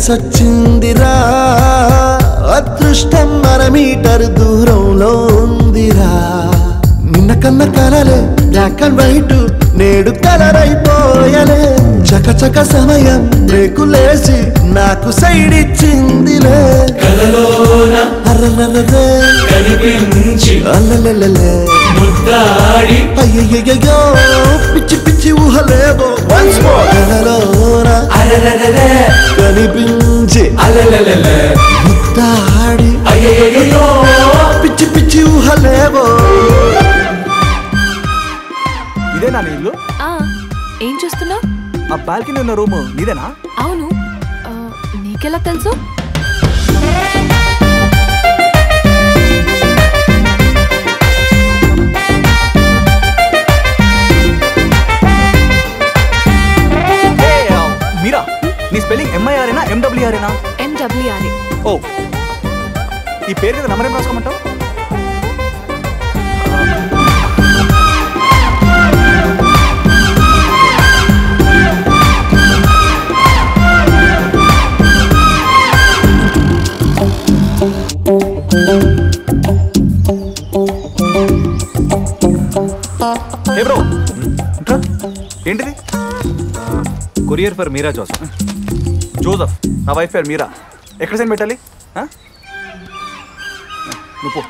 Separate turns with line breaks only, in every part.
కలిసొచ్చిందిరా అదృష్టం మన మీటర్ దూరంలో ఉందిరా నిన్న కన్న కలలే బ్లాక్ అండ్ వైట్ నేడు కలర్ అయిపోయలే చక చక సమయం రేకులేసి నాకు సైడ్ ఇచ్చిందిలే
కలలోన
అర్రర్రర్రే
కనిపించి
అల్లలలలే
ముద్దాడి
అయ్యయ్యయ్యో పిచ్చి పిచ్చి ఊహలేవో వన్స్ మోర్ కలలోన
అలలలలే
కనిపించి
అలలలలే
ముద్దాడి
అయ్యయ్యో
పిచ్చి పిచ్చి ఊహలేవో
ఇదేనా నీ ఇల్లు
ఆ, ఏం చూస్తున్నావు
ఆ బాల్కనీ ఉన్న రూమ్ నీదేనా
అవును ఆ, నీకెలా తెలుసు
ఏ, ఆ, మీరా నీ స్పెల్లింగ్ ఎంఐఆర్ఏనా ఎండబ్ల్యూఆర్ఏనా
ఎండబ్ల్యూఆర్ఏ
ఓ ఈ పేరు మీద నెంబర్ ఏం రాసుకోమంటావు ఏ బ్రో ఇంట్రా ఏంటిది courier for Meera Joseph Joseph నా వైఫ్ పేరు మీరా ఎక్కడ సెండ్ పెట్టాలి ఆ? నువ్వు పో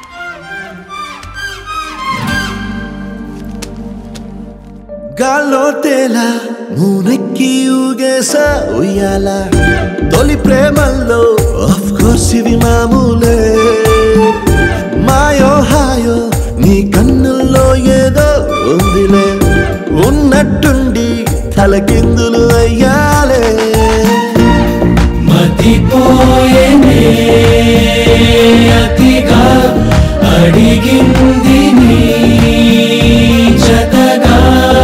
గాల్లో తేలా మూనెక్కి ఊగేసా ఉయ్యాల తొలి ప్రేమల్లో ఆఫ్ కోర్స్ ఇవి మామూలే మాయో హాయో నీ కన్నుల్లో ఏదో ఉందిలే ఉన్నట్టుండి తలకిందులు అయ్యాలే
మతిపోయేనే అతిగా అడిగింది నీ జతగా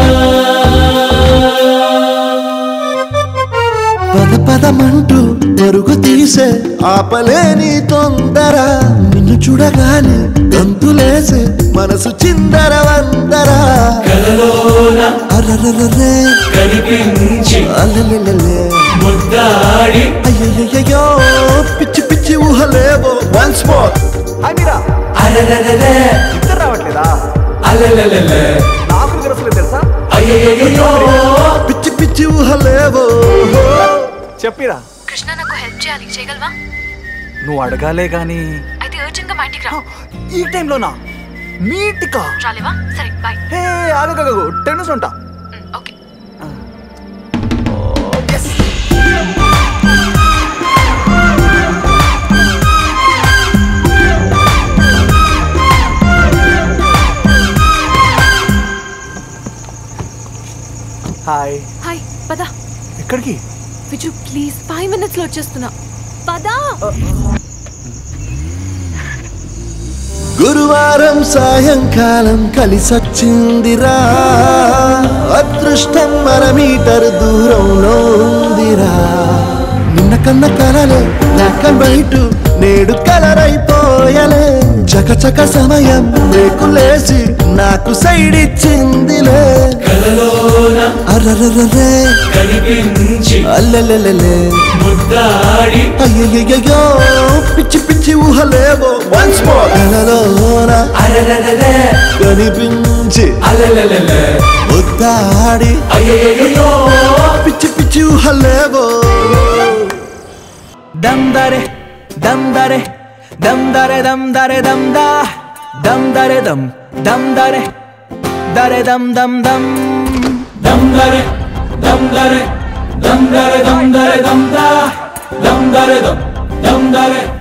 పద పదమంటూ పరుగు తీసే ఆపలేని తొందర నిన్ను చూడగానే గంతులేసే మనసు చిందర వందర
కలలోన
అర్రర్రర్రే
కనిపించి
అల్లెల్లెల్లె
ముద్దాడి
అయ్యయ్యయ్యో పిచ్చి పిచ్చి ఊహలేవో వన్స్ మోర్
హాయ్ మీరా
అలలలలే
ఇద్దరు రావట్లేదా
అలలలలే
నాకు తెలుసులేదు తెలుసా
అయ్యయ్యో
పిచ్చి పిచ్చి ఊహలేవో
చెప్పిరా
కృష్ణ నాకు హెల్ప్ చేయాలి చేయగలవా
నువ్వు అడగాలే గాని
అయితే అర్జెంట్ గా మా ఇంటికి రా
ఈ టైంలోనా మీటికా
రాలేవా సరే బాయ్
హే ఆగగగగు టెన్ మినిట్స్ ఉంటా
ఓకే
హాయ్
హాయ్ పద
ఎక్కడికి
విజు ప్లీజ్ ఫైవ్ మినిట్స్ లో వచ్చేస్తున్నా పదా
గురువారం సాయంకాలం కలిసొచ్చిందిరా అదృష్టం మన మీటర్ దూరంలో ఉందిరా నిన్న కన్న కలలే బ్లాక్ అండ్ వైట్ నేడు కలర్ అయిపోయలే చక చక సమయం రేకులేసి నాకు సైడ్ ఇచ్చిందిలే
కలలోన
అర్రర్రర్రే
కనిపించి
అల్లెల్లెల్లె
ముద్దాడి
అయ్యయ్యయ్యో పిచ్చి పిచ్చి ఊహలేవో వన్స్ మోర్ కలలోన
అలలలలే
కనిపించి
అలలలలే
ముద్దాడి
అయ్యయ్యో
పిచ్చి పిచ్చి ఊహలేవో
దమ్ దరే దమ్ దరే దమ్ దరే దమ్ దరే దమ్ దా దమ్ దరే దమ్ దమ్ దరే దరే దమ్ దమ్ దమ్
దమ్ దరే దమ్ దరే దమ్ దరే దమ్ దరే దమ్ దా దమ్ దరే దమ్ దమ్ దరే